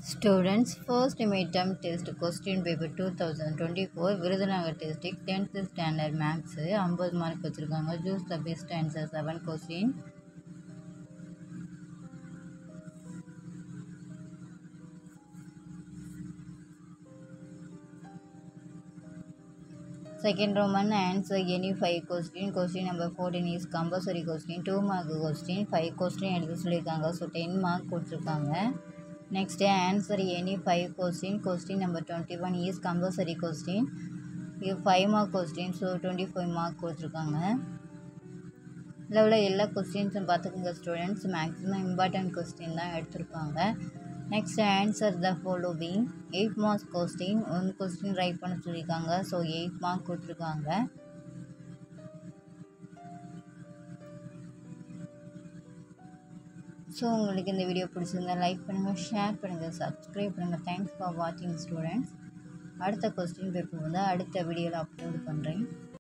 Students, first midterm test question paper 2024 Virudhunagar district 10th standard maths 50 mark வச்சிருக்காங்க choose the best answer 7 question second roman answer any five question question number 14 is compulsory question 2 mark question 5 question எழுத சொல்லியிருக்காங்க so ten mark கொடுத்துருக்காங்க next answer any five question question number twenty one is compulsory question இது five mark question so twenty five mark கொடுத்துருக்காங்க இதில் உள்ள எல்லா கொஸ்டின்ஸும் பார்த்துக்கோங்க students maximum important question தான் எடுத்திருப்பாங்க next answer the following eight marks question one question write பண்ண சொல்லியிருக்காங்க ஸோ எயிட் மார்க் கொடுத்துருக்காங்க ஸோ உங்களுக்கு இந்த வீடியோ பிடிச்சிருந்தா லைக் பண்ணுங்கள் ஷேர் பண்ணுங்கள் சப்ஸ்கிரைப் பண்ணுங்கள் தேங்க்ஸ் ஃபார் வாட்சிங் ஸ்டூடெண்ட்ஸ் அடுத்த கொஸ்டின் பேப்பர் வந்து அடுத்த வீடியோவில் அப்லோட் பண்ணுறேன்